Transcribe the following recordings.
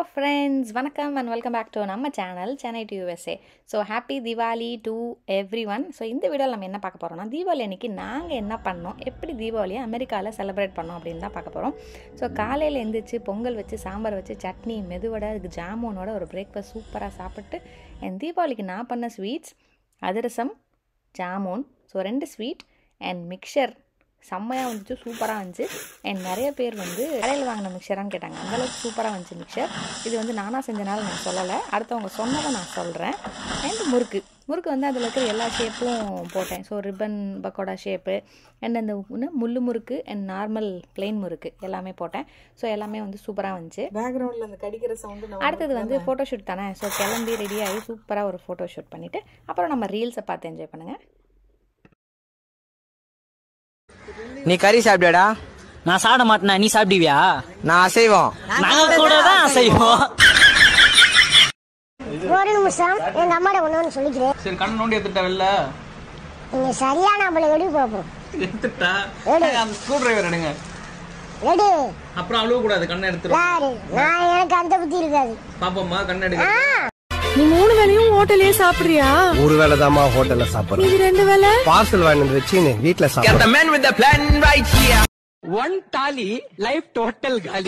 Friends வணக்கம் and welcome back to நம்ம channel Chennai to USA so happy Deepavali to everyone so இந்த வீடியோவில் நம்ம என்ன பார்க்க போகிறோம்னா தீபாவளி அன்னைக்கு நாங்கள் என்ன பண்ணோம் எப்படி தீபாவளியை அமெரிக்காவில் செலிப்ரேட் பண்ணோம் அப்படின்னு தான் பார்க்க போகிறோம் ஸோ காலையில் எழுந்திரிச்சு பொங்கல் வச்சு சாம்பார் வச்சு சட்னி மெதுவடை அதுக்கு ஜாமுனோட ஒரு பிரேக்ஃபாஸ்ட் சூப்பராக சாப்பிட்டு என் தீபாவளிக்கு நான் பண்ண ஸ்வீட்ஸ் அதிரசம் ஜாமுன் ஸோ ரெண்டு ஸ்வீட் அண்ட் மிக்சர் செம்மையாக வந்துச்சு சூப்பராக வந்துச்சு அண்ட் நிறைய பேர் வந்து கடையில் வாங்கின மிக்சரான்னு கேட்டாங்க அந்தளவுக்கு சூப்பராக வந்துச்சு மிக்சர் இது வந்து நானாக செஞ்சனால நான் சொல்லலை அடுத்தவங்க சொன்னதை நான் சொல்கிறேன் அண்ட் முறுக்கு முறுக்கு வந்து அதில் இருக்கிற எல்லா ஷேப்பும் போட்டேன் so ribbon pakoda shape and அந்த உன்ன முள்ளு முறுக்கு அண்ட் நார்மல் பிளெயின் முறுக்கு எல்லாமே போட்டேன் ஸோ எல்லாமே வந்து சூப்பராக வந்துச்சு பேக்ரவுண்ட்ல அந்த கடிக்கிற சவுண்டு அடுத்தது வந்து ஃபோட்டோ ஷூட் தானே ஸோ கிளம்பி ரெடி ஆகி சூப்பராக ஒரு ஃபோட்டோ ஷூட் பண்ணிவிட்டு அப்புறம் நம்ம ரீல்ஸை பார்த்து என்ஜாய் பண்ணுங்கள் நீ கறி சாப்பிட்டியாடா நான் சாப்பிட மாட்டேனா நீ சாப்பிடுவியா நான் அசைவம் நாங்க கூட தான் செய்வோம் ஒரு நிமிஷம் எங்க அம்மாட ஒண்ணு ஒண்ணு சொல்லிக்கிறேன் சரி கண்ணு நோண்டி எடுத்துட்டா வெளில நீங்க சரியான அவளை எப்படி பார்ப்போம் எடுத்துட்டா எடு. அந்த ஸ்க்ரூ டிரைவர் எடுங்க ரெடி அப்புறம் அழுவ கூடாது கண்ணை எடுத்துரும் யாரு நான் எனக்கு அந்த புத்தி இருக்காது பாப்போம்மா கண்ணை எடுங்க நீ மூணு வேளையும் ஹோட்டலே சாப்பிடுறியா ஒரு வேளை தாமா ஹோட்டல்ல சாப்பிடுறேன் இது ரெண்டு வேளை பார்சல் வாங்கி வந்து வச்சு நீ வீட்டுல சாப்பிடுறேன் the man with the plan right here one டாலி லைஃப் டோட்டல் காலி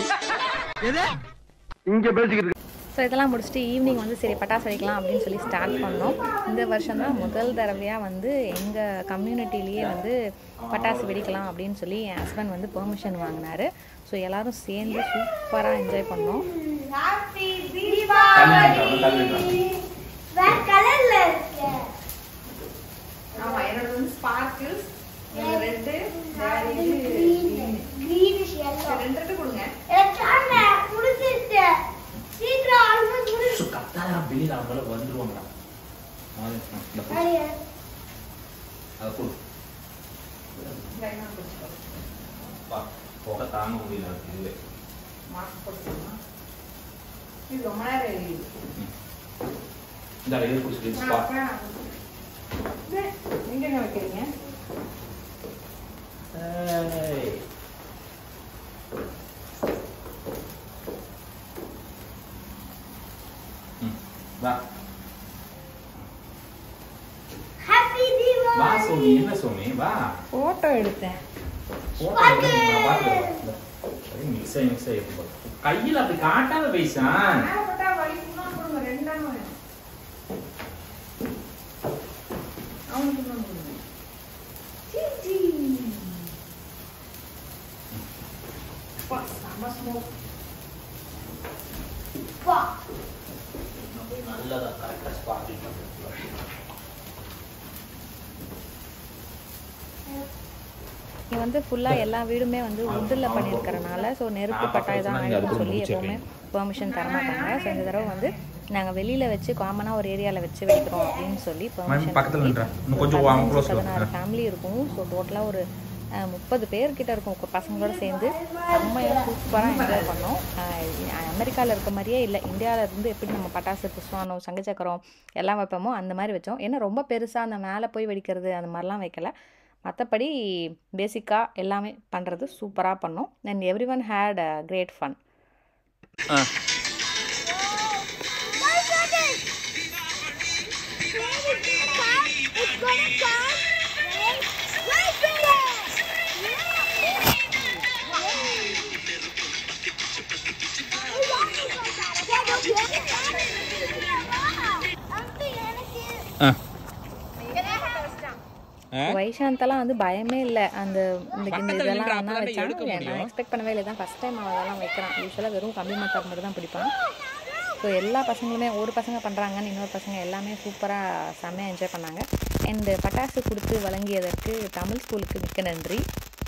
ஸோ இதெல்லாம் முடிச்சுட்டு ஈவினிங் வந்து சரி பட்டாசு வெடிக்கலாம் அப்படின்னு சொல்லி ஸ்டார்ட் பண்ணோம் இந்த வருஷம் தான் முதல் தடவையாக வந்து எங்கள் கம்யூனிட்டிலேயே வந்து பட்டாசு வெடிக்கலாம் அப்படின்னு சொல்லி என் ஹஸ்பண்ட் வந்து பெர்மிஷன் வாங்கினாரு ஸோ எல்லாரும் சேர்ந்து சூப்பராக என்ஜாய் பண்ணோம் ஆமாம் என்னோட வந்து ஸ்பார்க்கிள்ஸ் ரெட்டு ரெண்டு ரெண்டு கொடுங்க வெளியில அவங்கள வந்துருவாங்கடா அதை கொடு புகை தாங்க முடியல இதுவே இது ரொம்ப நேரம் இந்த இது பிடிச்சிட்டு ஸ்பாட் எங்கெங்க வைக்கிறீங்க வா வா சோமி என்ன சோமி வா ஃபோட்டோ எடுத்தேன் மிக்ஸ் ஆகி மிக்ஸ் ஆகி கையில் அப்படி காட்டாத பேசான் நல்லதா கரெக்டா ஸ்பாட் இங்கே வந்து ஃபுல்லாக எல்லா வீடுமே வந்து உட்டில் பண்ணியிருக்கறனால ஸோ நெருப்பு கட்டாயம் தான் ஆகிடும்னு சொல்லி எப்போவுமே பெர்மிஷன் தர மாட்டாங்க ஸோ இந்த தடவை வந்து நாங்கள் வெளியில் வச்சு காமனாக ஒரு ஏரியாவில் வச்சு வைக்கிறோம் அப்படின்னு சொல்லி பெர்மிஷன் பக்கத்துல நின்றா. இன்னும் கொஞ்சம் வா, close ல வா. பதினாறு ஃபேமிலி இருக்கும் ஸோ டோட்டலாக ஒரு அஹ், முப்பது பேர் கிட்ட இருக்கும் உங்க பசங்களோட சேர்ந்து செம்மையாக சூப்பராக என்ஜாய் பண்ணோம் அமெரிக்காவில் இருக்க மாதிரியே இல்லை இந்தியாவில் இருந்து எப்படி நம்ம பட்டாசு புஸ்வானம் சங்கச்சக்கரம் எல்லாம் வைப்போமோ அந்த மாதிரி வச்சோம் ஏன்னா ரொம்ப பெருசாக அந்த மேலே போய் வெடிக்கிறது அந்த மாதிரிலாம் வைக்கல மற்றபடி பேசிக்காக எல்லாமே பண்ணுறது சூப்பராக பண்ணோம் and everyone had great fun வைஷாந்தெல்லாம் வந்து பயமே இல்லை அந்த இந்த இந்த இதெல்லாம் என்ன வச்சான் நான் எக்ஸ்பெக்ட் பண்ணவே இல்லை தான் ஃபஸ்ட் டைம் அவன் அதெல்லாம் வைக்கிறான் யூஸ்வலாக வெறும் கம்பி மத்தார் மட்டும் தான் பிடிப்பான் ஸோ எல்லா பசங்களுமே ஒரு பசங்க பண்ணுறாங்கன்னு இன்னொரு பசங்க எல்லாமே சூப்பராக செம்மையாக என்ஜாய் பண்ணாங்க அண்ட் பட்டாசு கொடுத்து வழங்கியதற்கு தமிழ் ஸ்கூலுக்கு மிக்க நன்றி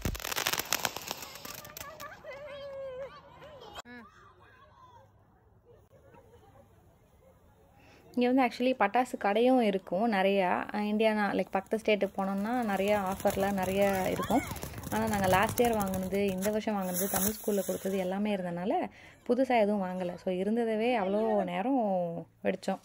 இங்கே வந்து ஆக்சுவலி பட்டாசு கடையும் இருக்கும் நிறையா அஹ் இந்தியானா லைக் பக்கத்து ஸ்டேட்டுக்கு போனோம்னா நிறைய ஆஃபரில் நிறைய இருக்கும் ஆனால் நாங்கள் லாஸ்ட் இயர் வாங்கினது இந்த வருஷம் வாங்கினது தமிழ் ஸ்கூலில் கொடுத்தது எல்லாமே இருந்தனால புதுசாக எதுவும் வாங்கலை ஸோ இருந்ததவே அவ்வளோ நேரம் வெடித்தோம்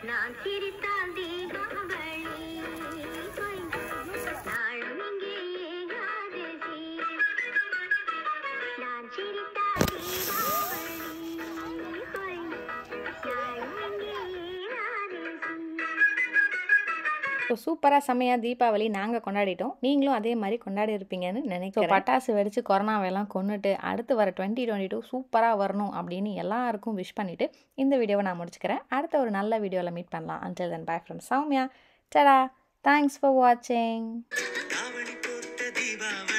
நான் சிரித்தால் தீபாவளி நாளும் இங்கே ஏகாதசி நான் சிரித்தால் தீபாவளி நாளும் இங்கே ஏகாதசி ஸோ சூப்பராக செம்மையாக தீபாவளி நாங்கள் கொண்டாடிட்டோம் நீங்களும் அதே மாதிரி கொண்டாடி இருப்பீங்கன்னு நினைக்கிறேன் பட்டாசு வெடித்து கொரோனாவெல்லாம் கொண்டுட்டு அடுத்து வர டுவெண்ட்டி டுவெண்ட்டி டூ சூப்பராக வரணும் அப்படின்னு எல்லாருக்கும் விஷ் பண்ணிவிட்டு இந்த வீடியோவை நான் முடிச்சுக்கிறேன் அடுத்த ஒரு நல்ல வீடியோவில் மீட் பண்ணலாம் until then bye from Soumya tata thanks for வாட்சிங் தாவணி போட்ட தீபாவளி